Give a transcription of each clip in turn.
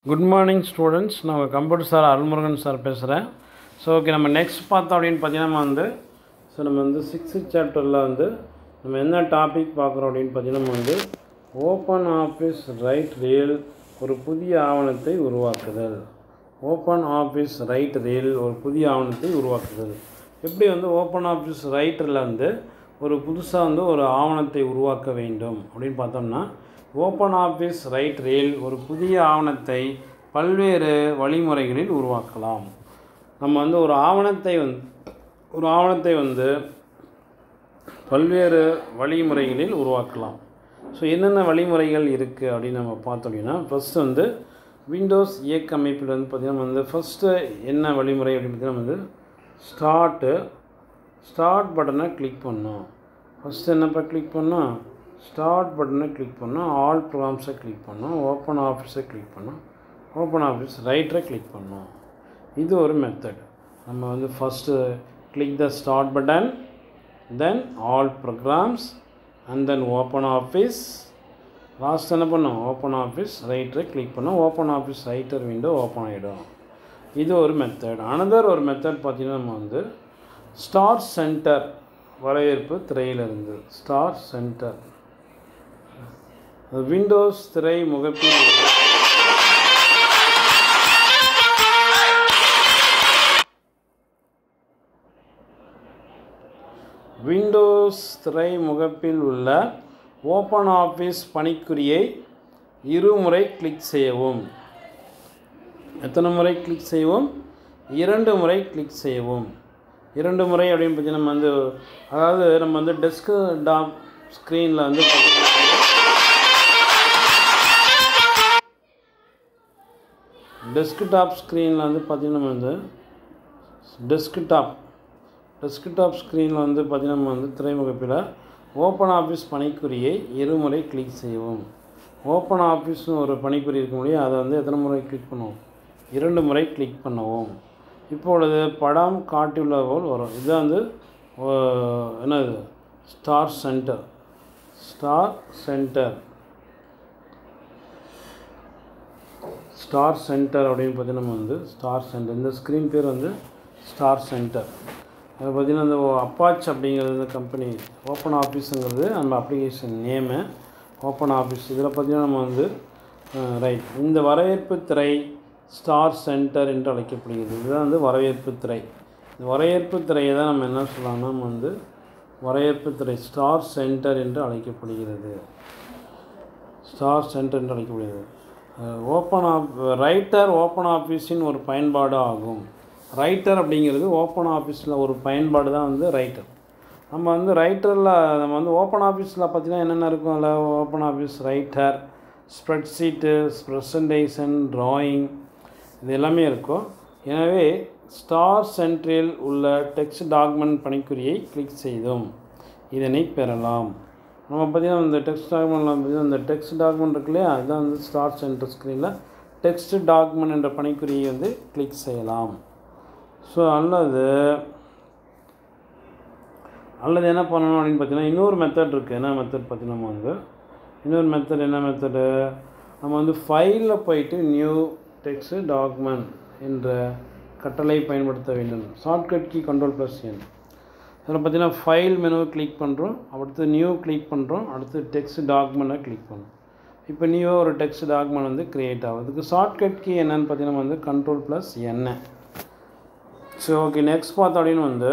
Good morning students நான் computer sir Arulmurugan sir பேசுகிறேன் so okay நம்ம நெக்ஸ்ட் பார்த்தோம் அப்படின்னு பார்த்தீங்கன்னா நம்ம வந்து ஸோ நம்ம வந்து சிக்ஸ்த்து சாப்டரில் வந்து நம்ம என்ன டாபிக் பார்க்குறோம் அப்படின்னு பார்த்தீங்கன்னா நம்ம வந்து ஓப்பன் ஆஃபீஸ் ரைட் ரீல் ஒரு புதிய ஆவணத்தை உருவாக்குதல் ஓப்பன் ஆஃபீஸ் ரைட் ரீல் ஒரு புதிய ஆவணத்தை உருவாக்குதல் எப்படி வந்து ஓப்பன் ஆஃபீஸ் ரைட்டரில் வந்து ஒரு புதுசாக வந்து ஒரு ஆவணத்தை உருவாக்க வேண்டும் அப்படின்னு பார்த்தோம்னா ஓப்பன் ஆஃபீஸ் ரைட் ரீல் ஒரு புதிய ஆவணத்தை பல்வேறு வழிமுறைகளில் உருவாக்கலாம் நம்ம வந்து ஒரு ஆவணத்தை வந்து ஒரு ஆவணத்தை வந்து பல்வேறு வழிமுறைகளில் உருவாக்கலாம் ஸோ என்னென்ன வழிமுறைகள் இருக்குது அப்படின்னு நம்ம பார்த்தோம் அப்படின்னா ஃபஸ்ட்டு வந்து விண்டோஸ் இயக்க அமைப்பில் வந்து பார்த்திங்கன்னா வந்து ஃபஸ்ட்டு என்ன வழிமுறை அப்படின்னு பார்த்தீங்கன்னா வந்து ஸ்டார்ட்டு ஸ்டார்ட் பட்டனை கிளிக் பண்ணோம் ஃபஸ்ட்டு என்னப்பா கிளிக் பண்ணோம் ஸ்டார்ட் பட்டனை கிளிக் பண்ணோம் ஆல் ப்ரோக்ராம்ஸை கிளிக் பண்ணோம் ஓப்பன் ஆஃபீஸை கிளிக் பண்ணோம் ஓப்பன் ஆஃபீஸ் ரைட்டரை கிளிக் பண்ணோம் இது ஒரு மெத்தட் நம்ம வந்து first click the start button then all programs and then Open Office last என்ன பண்ணோம் ஓப்பன் ஆஃபீஸ் ரைட்டரை கிளிக் பண்ணோம் Open Office writer window open ஆகிடும் இது ஒரு மெத்தட் அனதர் ஒரு மெத்தட் பார்த்திங்கன்னா நம்ம வந்து ஸ்டார் சென்டர் வரவேற்பு திரையிலிருந்து ஸ்டார் சென்டர் விண்டோஸ் திரை முகப்பில் உள்ள விண்டோஸ் திரை முகப்பில் உள்ள ஓப்பன் ஆஃபீஸ் பணிக்குறியை இருமுறை கிளிக் செய்யவும் எத்தனை முறை கிளிக் செய்வோம் இரண்டு முறை கிளிக் செய்யவும் இரண்டு முறை அப்படின்னு பார்த்தீங்கன்னா நம்ம வந்து அதாவது நம்ம வந்து டெஸ்க்கு டாப் ஸ்க்ரீனில் வந்து டெஸ்க்டாப் ஸ்க்ரீனில் வந்து பார்த்திங்கன்னா நம்ம வந்து டெஸ்க்டாப் டெஸ்க்டாப் ஸ்க்ரீனில் வந்து பார்த்திங்கன்னா நம்ம வந்து திரைமுகப்பில் ஓப்பன் ஆஃபீஸ் பணிக்குறியை இருமுறை கிளிக் செய்வோம் ஓப்பன் ஆஃபீஸ்னு ஒரு பணிக்குறி இருக்க முடியும் அதை வந்து எத்தனை முறை கிளிக் பண்ணுவோம் இரண்டு முறை கிளிக் பண்ணுவோம் இப்பொழுது படம் காட்டியுள்ள போல் வரும் இதுதான் வந்து என்னது star centre star centre star centre அப்படின்னு பார்த்தீங்கன்னா நம்ம வந்து ஸ்டார் சென்டர் இந்த ஸ்க்ரீன் பேர் வந்து ஸ்டார் சென்டர் அது பார்த்திங்கன்னா இந்த அப்பாச் அப்படிங்கிறது இந்த கம்பெனி ஓப்பன் ஆஃபீஸுங்கிறது நம்ம அப்ளிகேஷன் நேமு ஓப்பன் ஆஃபீஸ் இதில் பார்த்திங்கன்னா நம்ம வந்து ரைட் இந்த வரவேற்பு திரை ஸ்டார் சென்டர் என்று அழைக்கப்படுகிறது இதுதான் வந்து வரவேற்பு திரை இந்த வரவேற்பு திரையை தான் நம்ம என்ன சொல்லலாம்னா நம்ம வந்து வரவேற்பு திரை ஸ்டார் சென்டர் என்று அழைக்கப்படுகிறது ஸ்டார் சென்டர் என்று அழைக்கப்படுகிறது ஓப்பன் ஆஃப் ரைட்டர் ஓப்பன் ஆஃபீஸின் ஒரு பயன்பாடு ஆகும் ரைட்டர் அப்படிங்கிறது ஓப்பன் ஆஃபீஸில் ஒரு பயன்பாடு தான் வந்து ரைட்டர் நம்ம வந்து ரைட்டரில் நம்ம வந்து ஓப்பன் ஆஃபீஸில் பார்த்திங்கன்னா என்னென்ன இருக்கும் அதில் Open Office Writer spreadsheet presentation drawing இது எல்லாமே இருக்கும் எனவே ஸ்டார் சென்ட்ரில் உள்ள டெக்ஸ்ட் டாக்குமெண்ட் பணிக்குறியை கிளிக் செய்தோம் இதனை பெறலாம் நம்ம பார்த்திங்கன்னா இந்த டெக்ஸ்ட் டாக்குமெண்ட்டில் பார்த்திங்கன்னா இந்த டெக்ஸ்ட் டாக்குமெண்ட் இருக்கு இல்லையா அதுதான் வந்து ஸ்டார் சென்டர் ஸ்க்ரீனில் டெக்ஸ்ட் டாக்குமெண்ட் என்ற பணிக்குறியை வந்து கிளிக் செய்யலாம் ஸோ அல்லது அல்லது என்ன பண்ணணும் அப்படின்னு பார்த்தீங்கன்னா இன்னொரு மெத்தட் இருக்குது என்ன மெத்தட் பார்த்தீங்கன்னா நம்ம வந்து இன்னொரு மெத்தட் என்ன மெத்தடு நம்ம வந்து ஃபைலில் போயிட்டு நியூ டெக்ஸ்ட் டாக்குமெண்ட் என்ற கட்டளை பயன்படுத்த வேண்டும் shortcut key control plus N அதில் பார்த்தீங்கன்னா ஃபைல் மெனுவை கிளிக் பண்ணுறோம் அடுத்து நியூ கிளிக் பண்ணுறோம் அடுத்து டெக்ஸ்ட் டாக்குமெண்ட்டை கிளிக் பண்ணுறோம் இப்போ நியூவாக ஒரு டெக்ஸ்ட் டாக்குமெண்ட் வந்து க்ரியேட் ஆகும் இதுக்கு ஷார்ட்கட் கீ என்னன்னு பார்த்தீங்கன்னா வந்து கண்ட்ரோல் ப்ளஸ் என்ன சரி ஓகே நெக்ஸ்ட் பார்த்தோம் அப்படின்னு வந்து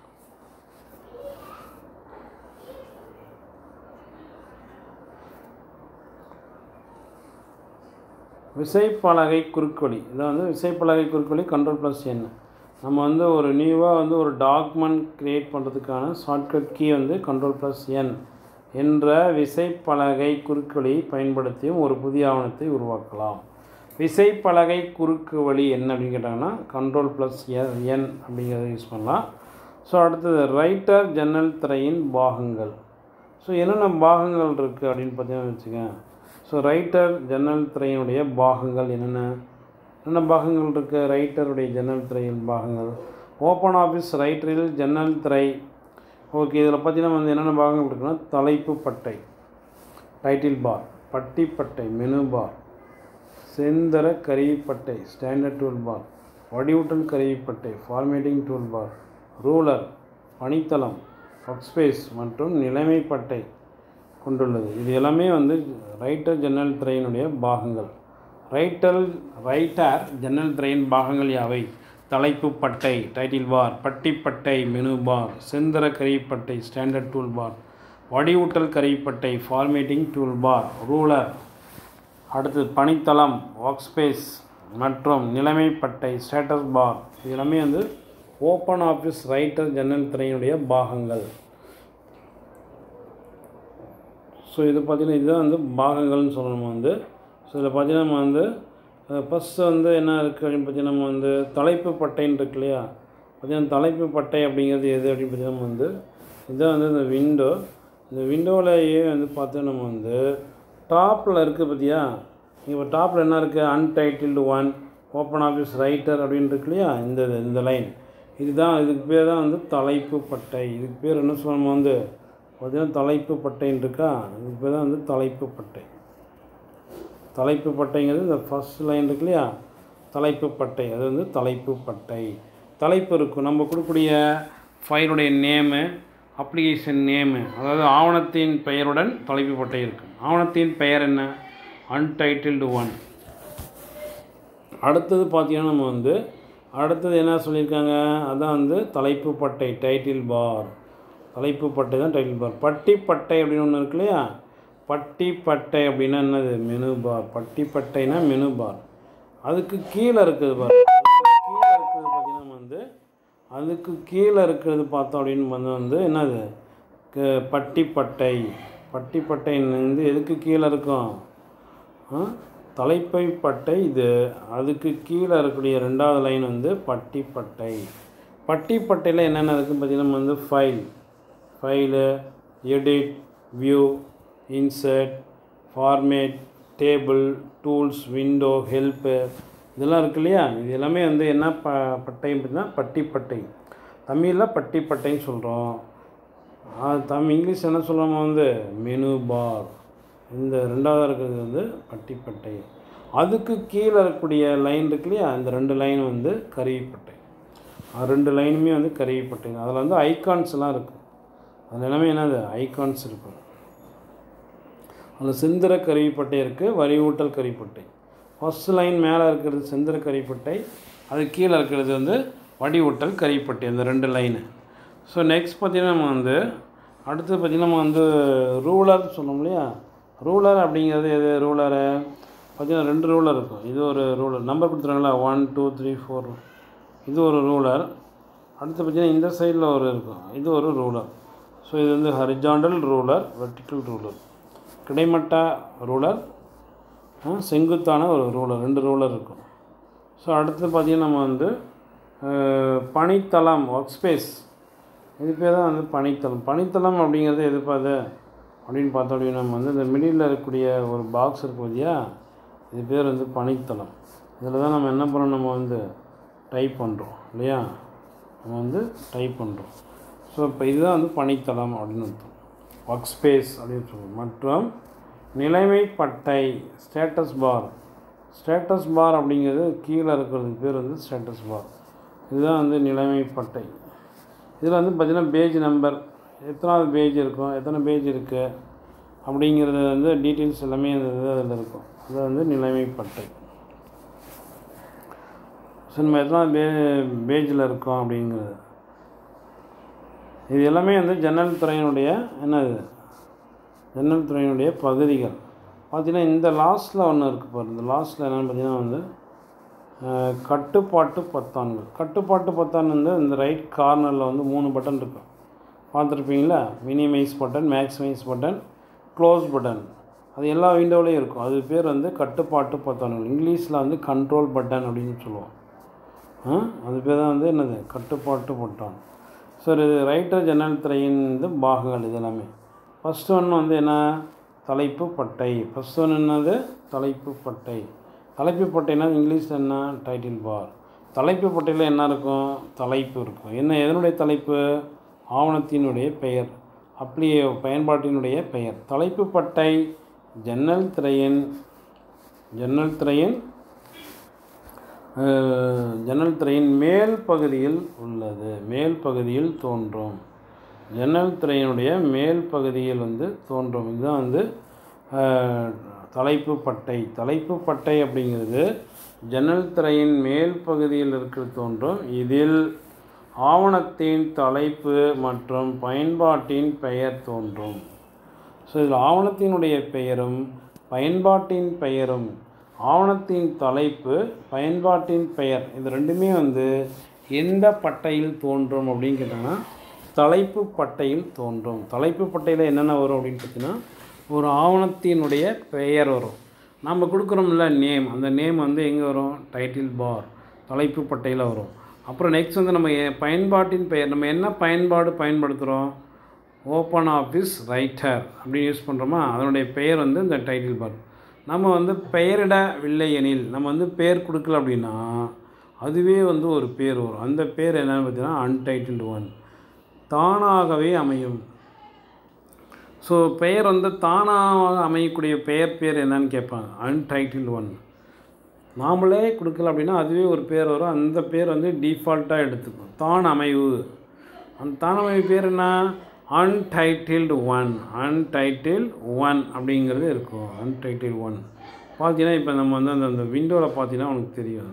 விசைப்பலகை குறுக்கொலி இதான் வந்து விசைப்பலகை குறுக்கொலி கண்ட்ரோல் ப்ளஸ் என்ன நம்ம வந்து ஒரு நியூவாக வந்து ஒரு டாக்குமெண்ட் க்ரியேட் பண்ணுறதுக்கான ஷார்ட்கட் கீ வந்து கண்ட்ரோல் ப்ளஸ் என் என்ற விசைப்பலகை குறுக்கொலி பயன்படுத்தியும் ஒரு புதிய ஆவணத்தை உருவாக்கலாம் விசைப்பலகை குறுக்கு வழி என்ன அப்படின்னு கேட்டாங்கன்னா கண்ட்ரோல் ப்ளஸ் என் அப்படிங்கிறத யூஸ் பண்ணலாம் ஸோ அடுத்தது ரைட்டர் ஜன்னல் திரையின் பாகங்கள் ஸோ என்னென்ன பாகங்கள் இருக்குது அப்படின்னு பார்த்தீங்கன்னா வச்சுக்கேன் ஸோ ரைட்டர் ஜன்னல் திரையினுடைய பாகங்கள் என்னென்ன என்னென்ன பாகங்கள் இருக்குது ரைட்டருடைய ஜன்னல் திரையின் பாகங்கள் ஓப்பன் ஆஃபீஸ் ரைட்டரில் ஜன்னல் திரை ஓகே இதில் பார்த்தீங்கன்னா வந்து என்னென்ன பாகங்கள் இருக்குன்னா தலைப்பு பட்டை டைட்டில் பார் பட்டி பட்டை மெனு பார் செந்தர கருவிப்பட்டை ஸ்டாண்டர்ட் டூல் பார் வடிவூட்டல் கருவிப்பட்டை ஃபார்மேட்டிங் டூல் பார் ரூலர் பணித்தளம் ஒர்க்ஸ்பேஸ் மற்றும் நிலைமைப்பட்டை கொண்டுள்ளது இது எல்லாமே வந்து ரைட்டர் ஜன்னல் திரையினுடைய பாகங்கள் ரைட்டல் ரைட்டர் ஜன்னல் திரையின் பாகங்கள் யாவை தலைப்பு பட்டை டைட்டில் பார் பட்டிப்பட்டை மெனு பார் செந்தர கருவிப்பட்டை ஸ்டாண்டர்ட் டூல் பார் வடிவூட்டல் கருவிப்பட்டை ஃபார்மேட்டிங் டூல் பார் ரூலர் அடுத்து பணித்தளம் ஒர்க்ஸ்பேஸ் மற்றும் நிலைமைப்பட்டை ஸ்டேட்டஸ் பார் இது எல்லாமே வந்து ஓப்பன் ஆஃபீஸ் ரைட்டர் ஜன்னல் திரையினுடைய பாகங்கள் ஸோ இது பார்த்திங்கன்னா இதுதான் வந்து பாகங்கள்னு சொல்லணும் வந்து ஸோ இதில் பார்த்தீங்கன்னா நம்ம வந்து ஃபஸ்ட்டு வந்து என்ன இருக்குது அப்படின்னு பார்த்தீங்கன்னா நம்ம வந்து தலைப்பு பட்டைன்னு இருக்கு இல்லையா பார்த்தீங்கன்னா தலைப்பு பட்டை அப்படிங்கிறது எது அப்படின்னு பார்த்தீங்கன்னா நம்ம வந்து இதுதான் வந்து இந்த விண்டோ இந்த விண்டோவிலேயே வந்து பார்த்தா நம்ம வந்து டாப்பில் இருக்குது பார்த்தியா இப்போ டாப்பில் என்ன இருக்குது untitled one Open Office Writer அப்படின்னு இருக்கு இல்லையா இந்த இது, இந்த லைன் இதுதான் இதுக்கு பேர் தான் வந்து தலைப்பு பட்டை இதுக்கு பேர் என்ன சொல்லணும் வந்து பார்த்தீங்கன்னா தலைப்பு பட்டைன்னு இருக்கா இதுக்கு பேர் தான் வந்து தலைப்பு பட்டை தலைப்பு பட்டைங்கிறது இந்த ஃபர்ஸ்ட் லைன் இருக்கு இல்லையா தலைப்பு பட்டை அது வந்து தலைப்பு பட்டை தலைப்பு இருக்கும் நம்ம கொடுக்கக்கூடிய ஃபைலுடைய நேமு அப்ளிகேஷன் நேமு அதாவது ஆவணத்தின் பெயருடன் தலைப்பு பட்டை இருக்கும் ஆவணத்தின் பெயர் என்ன அன்டைட்டில்டு ஒன் அடுத்தது பார்த்தீங்கன்னா நம்ம வந்து அடுத்தது என்ன சொல்லியிருக்காங்க அதான் வந்து தலைப்பு பட்டை டைட்டில் பார் தலைப்பு பட்டை தான் டைட்டில் பார் பட்டி பட்டை அப்படின்னு ஒன்று இருக்கு இல்லையா பட்டி பட்டை அப்படின்னா என்னது மெனு பார் பட்டி பட்டைனா மெனு பார் அதுக்கு கீழே இருக்குது பார் அதுக்கு கீழே இருக்கிறது பார்த்தீங்கன்னா வந்து அதுக்கு கீழே இருக்கிறது பார்த்தோம் அப்படின்னு வந்து வந்து என்னது க- பட்டி பட்டை பட்டி பட்டை வந்து எதுக்கு கீழே இருக்கும் ஆ? தலைப்பை பட்டை இது அதுக்கு கீழே இருக்கக்கூடிய ரெண்டாவது லைன் வந்து பட்டி பட்டை பட்டி பட்டையில் என்னென்ன இருக்குன்னு பார்த்தீங்கன்னா நம்ம வந்து file file edit view insert format table tools window help இதெல்லாம் இருக்கு இல்லையா இது எல்லாமே வந்து என்ன ப பட்டை அப்படின்னா பட்டி பட்டை தமிழில் பட்டி பட்டைன்னு சொல்கிறோம் தமிழ் இங்கிலீஷ் என்ன சொல்லுவோம் வந்து மெனு பார் இந்த ரெண்டாவது இருக்கிறது வந்து பட்டிப்பட்டை அதுக்கு கீழே இருக்கக்கூடிய லைன் இருக்கு இல்லையா இந்த ரெண்டு லைன் வந்து கருவிப்பட்டை அது ரெண்டு லைனுமே வந்து கருவிப்பட்டை அதில் வந்து ஐகான்ஸ்லாம் இருக்கும் அது எல்லாமே என்னது ஐகான்ஸ் இருக்கும் அதில் செந்திர கருவிப்பட்டை இருக்குது வரிவூட்டல் கருவிப்பட்டை ஃபர்ஸ்ட் லைன் மேலே இருக்கிறது செந்திர கருவிப்பட்டை அது கீழே இருக்கிறது வந்து வடிவூட்டல் கருவிப்பட்டை இந்த ரெண்டு லைனு ஸோ நெக்ஸ்ட் பார்த்திங்கன்னா நம்ம வந்து அடுத்து பார்த்திங்கன்னா நம்ம வந்து ரூலர் சொன்னோம் இல்லையா ரூலர் அப்படிங்கிறது எது ரூலரு பார்த்திங்கன்னா ரெண்டு ரூலர் இருக்கும் இது ஒரு ரூலர் நம்பர் கொடுத்துருங்களா ஒன் டூ த்ரீ ஃபோர் இது ஒரு ரூலர் அடுத்து பார்த்திங்கன்னா இந்த சைடில் ஒரு இருக்கும் இது ஒரு ரூலர் ஸோ இது வந்து ஹரிஜாண்டல் ரூலர் வெர்டிக்கல் ரூலர் கிடைமட்ட ரூலர் ஆ, செங்குத்தான ஒரு ரூலர் ரெண்டு ரூலர் இருக்கும் ஸோ அடுத்து பார்த்திங்கன்னா நம்ம வந்து அஹ், பணித்தளம் ஒர்க் ஸ்பேஸ் இது பேர் தான் வந்து பணித்தளம் பணித்தளம் அப்படிங்கிறது எது பாது அப்படின்னு பார்த்தோம் அப்படின்னா நம்ம வந்து இந்த மிடில் இருக்கக்கூடிய ஒரு பாக்ஸ் இருக்கு பார்த்தியா இது பேர் வந்து பணித்தளம் இதில் தான் நம்ம என்ன பண்ணோம் நம்ம வந்து டைப் பண்ணுறோம் இல்லையா நம்ம வந்து டைப் பண்ணுறோம் ஸோ இப்போ இதுதான் வந்து பணித்தளம் அப்படின்னு அர்த்தம் ஒர்க் ஸ்பேஸ் அப்படின்னு சொல்லுவோம் மற்றும் நிலைமை பட்டை ஸ்டேட்டஸ் பார் ஸ்டேட்டஸ் பார் அப்படிங்கிறது கீழே இருக்கிறதுக்கு பேர் வந்து ஸ்டேட்டஸ் பார் இதுதான் வந்து நிலைமை பட்டை இதில் வந்து பார்த்திங்கன்னா பேஜ் நம்பர் எத்தனாவது பேஜ் இருக்கும் எத்தனை பேஜ் இருக்குது அப்படிங்கிறது வந்து டீட்டெயில்ஸ் எல்லாமே அந்த இது அதில் இருக்கும் அது வந்து நிலைமை பட்டை ஸோ நம்ம எத்தனாவது பே பேஜில் இருக்கோம் அப்படிங்கிறது இது எல்லாமே வந்து ஜன்னல் துறையினுடைய என்னது ஜன்னல் துறையினுடைய பகுதிகள் பார்த்தீங்கன்னா இந்த லாஸ்ட்டில் ஒன்று இருக்குது பாரு இந்த லாஸ்ட்டில் என்னென்னு பார்த்தீங்கன்னா வந்து அஹ், கட்டுப்பாட்டு பொத்தான்கள் கட்டுப்பாட்டு பொத்தான் வந்து இந்த ரைட் கார்னரில் வந்து மூணு பட்டன் இருக்கும் பார்த்துருப்பீங்களா minimise button maximise button close button அது எல்லா விண்டோவிலையும் இருக்கும் அது பேர் வந்து கட்டுப்பாட்டு பொத்தான்கள் இங்கிலீஷில் வந்து கண்ட்ரோல் பட்டன் அப்படின்னு சொல்லுவோம் ஆ? அது பேர் தான் வந்து என்னது கட்டுப்பாட்டு பொத்தான் சார் இது ரைட்டர் ஜன்னல் திரையின் இது பாகங்கள் இது எல்லாமே ஃபஸ்ட் ஒன்று வந்து என்ன தலைப்பு பட்டை ஃபஸ்ட் ஒன்று என்னது தலைப்பு பட்டை தலைப்பு பட்டைனா இங்கிலீஷில் என்ன டைட்டில் பார் தலைப்பு பட்டையில் என்ன இருக்கும் தலைப்பு இருக்கும் என்ன எதனுடைய தலைப்பு ஆவணத்தினுடைய பெயர் அப்படியே பயன்பாட்டினுடைய பெயர் தலைப்பு பட்டை ஜன்னல் திரையின் ஜன்னல் திரையின் அஹ், ஜன்னல் திரையின் மேல் பகுதியில் உள்ளது மேல் பகுதியில் தோன்றும் ஜன்னல் திரையினுடைய மேல் பகுதியில் வந்து தோன்றும் இதுதான் வந்து அஹ், தலைப்பு பட்டை தலைப்பு பட்டை அப்படிங்கிறது ஜன்னல் திரையின் மேல் பகுதியில் இருக்கிறது தோன்றும் இதில் ஆவணத்தின் தலைப்பு மற்றும் பயன்பாட்டின் பெயர் தோன்றும் ஸோ இதில் ஆவணத்தினுடைய பெயரும் பயன்பாட்டின் பெயரும் ஆவணத்தின் தலைப்பு பயன்பாட்டின் பெயர் இது ரெண்டுமே வந்து எந்த பட்டையில் தோன்றும் அப்படின்னு கேட்டாங்கன்னா தலைப்பு பட்டையில் தோன்றும் தலைப்பு பட்டையில் என்னென்ன வரும் அப்படின்னு பார்த்தீங்கன்னா ஒரு ஆவணத்தினுடைய பெயர் வரும் நம்ம கொடுக்குறோம்ல நேம் அந்த நேம் வந்து எங்கே வரும் டைட்டில் பார் தலைப்பு பட்டையில் வரும் அப்புறம் நெக்ஸ்ட் வந்து நம்ம எ- பயன்பாட்டின் பெயர் நம்ம என்ன பயன்பாடு பயன்படுத்துகிறோம் ஓப்பன் ஆஃபீஸ் ரைட்டர் அப்படின்னு யூஸ் பண்ணுறோமா அதனுடைய பெயர் வந்து இந்த டைட்டில் பார் நம்ம வந்து பெயரிடவில்லை எனில் நம்ம வந்து பேர் கொடுக்கல அப்படின்னா அதுவே வந்து ஒரு பேர் வரும் அந்த பேர் என்னன்னு பார்த்தீங்கன்னா அன்டைட்டில்டு ஒன் தானாகவே அமையும் ஸோ பெயர் வந்து தானாக அமையக்கூடிய பெயர் பேர் என்னன்னு கேட்பாங்க அன்டைட்டில்டு ஒன் நாமளே கொடுக்கல அப்படின்னா அதுவே ஒரு பேர் வரும் அந்த பேர் வந்து டிஃபால்ட்டாக எடுத்துக்கும் தான் அமைவு அந்த தான் அமைவு பேர் என்ன அன்டைட்டில்டு ஒன் அன்டைட்டில்டு ஒன் அப்படிங்கிறது இருக்கும் அன்டைட்டில் ஒன் பார்த்தீங்கன்னா இப்போ நம்ம வந்து அந்த அந்த விண்டோவில் பார்த்தீங்கன்னா உனக்கு தெரியும்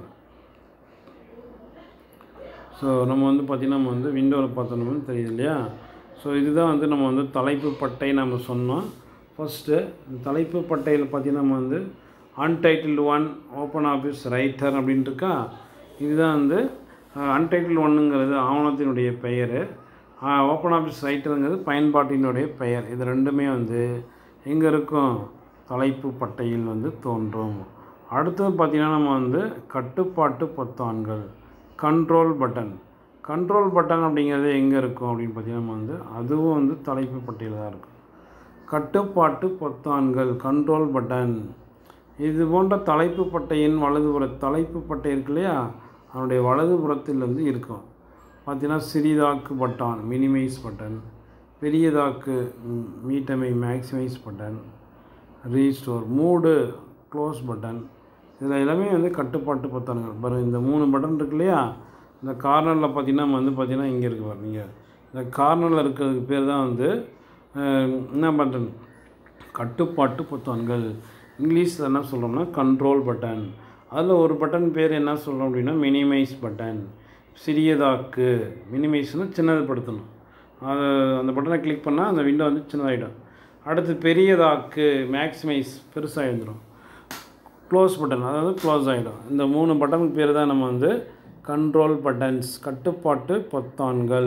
ஸோ நம்ம வந்து பார்த்திங்கன்னா நம்ம வந்து விண்டோவில் பார்த்தோம்னு தெரியுது இல்லையா ஸோ இதுதான் வந்து நம்ம வந்து தலைப்பு பட்டை நம்ம சொன்னோம் ஃபஸ்ட்டு தலைப்பு பட்டையில் பார்த்தீங்கன்னா நம்ம வந்து untitled one Open Office Writer அப்படின்ட்டு இருக்கா இதுதான் வந்து அன்டைட்டில் ஒன்னுங்கிறது ஆவணத்தினுடைய பெயர் ஓப்பன் ஆஃபீஸ் ரைட்டருங்கிறது பயன்பாட்டினுடைய பெயர் இது ரெண்டுமே வந்து எங்கே இருக்கும் தலைப்பு பட்டையில் வந்து தோன்றும் அடுத்தது பார்த்திங்கன்னா நம்ம வந்து கட்டுப்பாட்டு பொத்தான்கள் கண்ட்ரோல் பட்டன் கண்ட்ரோல் பட்டன் அப்படிங்கிறது எங்கே இருக்கும் அப்படின்னு பார்த்தீங்கன்னா நம்ம வந்து அதுவும் வந்து தலைப்பு பட்டியலில் தான் இருக்கும் கட்டுப்பாட்டு பொத்தான்கள் கண்ட்ரோல் பட்டன் இது போன்ற தலைப்பு பட்டையின் வலதுபுற தலைப்பு பட்டை இருக்கு இல்லையா அதனுடைய வலதுபுறத்தில் வந்து இருக்கும் பார்த்தீங்கன்னா சிறிதாக்கு பட்டான் மினிமைஸ் பட்டன் பெரியதாக்கு ம், மீட்டமை மேக்ஸிமைஸ் பட்டன் ரீஸ்டோர் மூடு க்ளோஸ் பட்டன் இதில் எல்லாமே வந்து கட்டுப்பாட்டு பொத்தான்கள் பாருங்க இந்த மூணு பட்டன் இருக்கு இல்லையா இந்த கார்னரில் பார்த்தீங்கன்னா நம்ம வந்து பார்த்தீங்கன்னா இங்கே இருக்கு பாருங்க இங்க. இந்த கார்னரில் இருக்கிறதுக்கு பேர் தான் வந்து அஹ், என்ன பட்டன் கட்டுப்பாட்டு பொத்தான்கள் இங்கிலீஷில் என்ன சொல்கிறோம்னா கண்ட்ரோல் பட்டன் அதில் ஒரு பட்டன் பேர் என்ன சொல்கிறோம் அப்படின்னா மினிமைஸ் பட்டன் சிறியதாக்கு மினிமைஸ்னால் சின்னதுப்படுத்தணும் அது அந்த பட்டனை கிளிக் பண்ணால் அந்த விண்டோ வந்து சின்னதாகிடும் அடுத்து பெரியதாக்கு மேக்ஸிமைஸ் பெருசாக எழுந்துடும் க்ளோஸ் பட்டன் அதாவது க்ளோஸ் ஆகிடும் இந்த மூணு பட்டனுக்கு பேர் தான் நம்ம வந்து கண்ட்ரோல் பட்டன்ஸ் கட்டுப்பாட்டு பொத்தான்கள்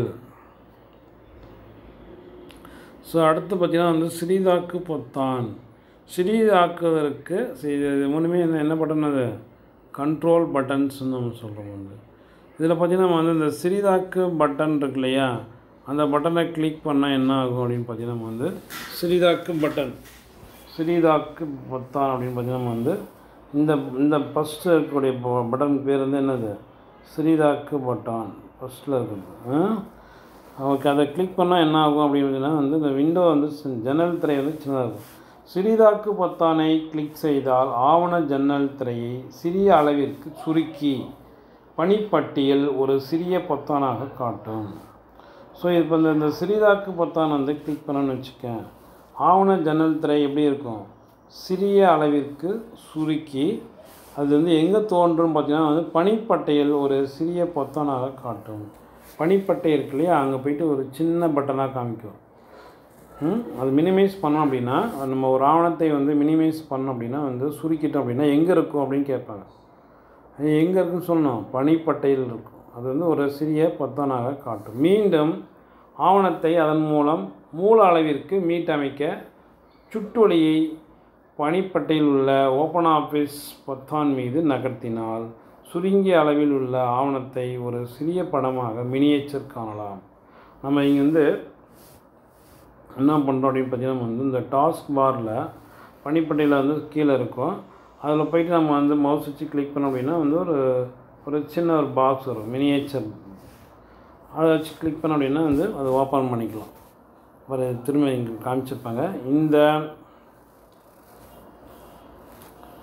ஸோ அடுத்து பார்த்திங்கன்னா வந்து சிறிதாக்கு பொத்தான் சிறிதாக்குவதற்கு சி- இது மூணுமே என்ன என்ன பட்டன் அது கண்ட்ரோல் பட்டன்ஸ் நம்ம சொல்கிறோம் வந்து இதில் பார்த்திங்கன்னா நம்ம வந்து இந்த சிறிதாக்கு பட்டன் இருக்கு இல்லையா அந்த பட்டனை கிளிக் பண்ணால் என்ன ஆகும் அப்படின்னு பார்த்தீங்கன்னா நம்ம வந்து சிறிதாக்கு பட்டன் சிறிதாக்கு பொத்தான் அப்படின்னு பார்த்தீங்கன்னா நம்ம வந்து இந்த இந்த ஃபஸ்ட்டு இருக்கக்கூடிய பட்டன் பேர் வந்து என்னது சிறிதாக்கு பட்டான் ஃபஸ்ட்டில் இருக்குது ஆ? ஓகே அதை கிளிக் பண்ணால் என்ன ஆகும் அப்படின்னு பார்த்தீங்கன்னா வந்து இந்த விண்டோ வந்து சி- ஜன்னல் திரை வந்து சின்னதாக இருக்கும் சிறிதாக்கு பொத்தானை கிளிக் செய்தால் ஆவண ஜன்னல் திரையை சிறிய அளவிற்கு சுருக்கி பணிப்பட்டியல் ஒரு சிறிய பொத்தானாக காட்டும் ஸோ இப்போ இந்த இந்த சிறிதாக்கு பொத்தான் வந்து கிளிக் பண்ணணும்னு வச்சுக்கேன் ஆவண ஜன்னல் திரை எப்படி இருக்கும் சிறிய அளவிற்கு சுருக்கி அது வந்து எங்கே தோன்றும் பார்த்தீங்கன்னா வந்து பனிப்பட்டையில் ஒரு சிறிய பொத்தானாக காட்டும் பனிப்பட்டை இருக்கு இல்லையா அங்கே போயிட்டு ஒரு சின்ன பட்டனாக காமிக்கும் ம், அது மினிமைஸ் பண்ணோம் அப்படின்னா நம்ம ஒரு ஆவணத்தை வந்து மினிமைஸ் பண்ணோம் அப்படின்னா வந்து சுருக்கிட்டோம் அப்படின்னா எங்கே இருக்கும் அப்படின்னு கேட்பாங்க அது எங்கே இருக்குன்னு சொல்லணும் பனிப்பட்டையில் இருக்கும் அது வந்து ஒரு சிறிய பொத்தானாக காட்டும் மீண்டும் ஆவணத்தை அதன் மூலம் மூல அளவிற்கு மீட்டமைக்க சுட்டொளியை பனிப்பட்டையில் உள்ள ஓப்பன் ஆஃபீஸ் பொத்தான் மீது நகர்த்தினால் சுருங்கிய அளவில் உள்ள ஆவணத்தை ஒரு சிறிய படமாக மினியேச்சர் காணலாம் நம்ம இங்கே வந்து என்ன பண்ணுறோம் அப்படின்னு பார்த்தீங்கன்னா நம்ம வந்து இந்த டாஸ்க் பாரில் பனிப்பட்டையில் வந்து கீழே இருக்கும் அதில் போயிட்டு நம்ம வந்து மவுஸ் வச்சு கிளிக் பண்ணோம் அப்படின்னா வந்து ஒரு ஒரு சின்ன ஒரு பாக்ஸ் வரும் மினியேச்சர் அதை வச்சு கிளிக் பண்ண அப்படின்னா வந்து அதை ஓப்பன் பண்ணிக்கலாம் ஒரு திரும்ப இங்கே காமிச்சிருப்பாங்க இந்த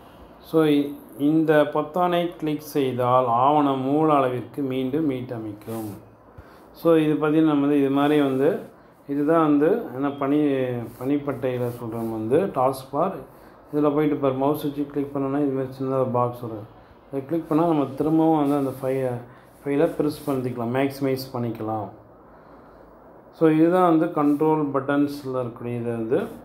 ஸோ இந்த பொத்தானை கிளிக் செய்தால் ஆவணம் மூல அளவிற்கு மீண்டும் மீட்டமைக்கும் ஸோ இது பார்த்திங்கன்னா நம்ம வந்து இது மாதிரி வந்து இதுதான் வந்து என்ன பனி பனிப்பட்டையில் சொல்கிறோம் வந்து டாஸ்க் பார் இதில் போயிட்டு பார் மவுஸ் வச்சு கிளிக் பண்ணோன்னா இதுமாதிரி சின்னதாக பாக்ஸ் வரும் இதை கிளிக் பண்ணால் நம்ம திரும்பவும் வந்து அந்த ஃபை ஃபைலை ப்ரெஸ் பண்ணிக்கலாம் மேக்ஸிமைஸ் பண்ணிக்கலாம் ஸோ இதுதான் வந்து கண்ட்ரோல் பட்டன்ஸில் இருக்கக்கூடிய இது வந்து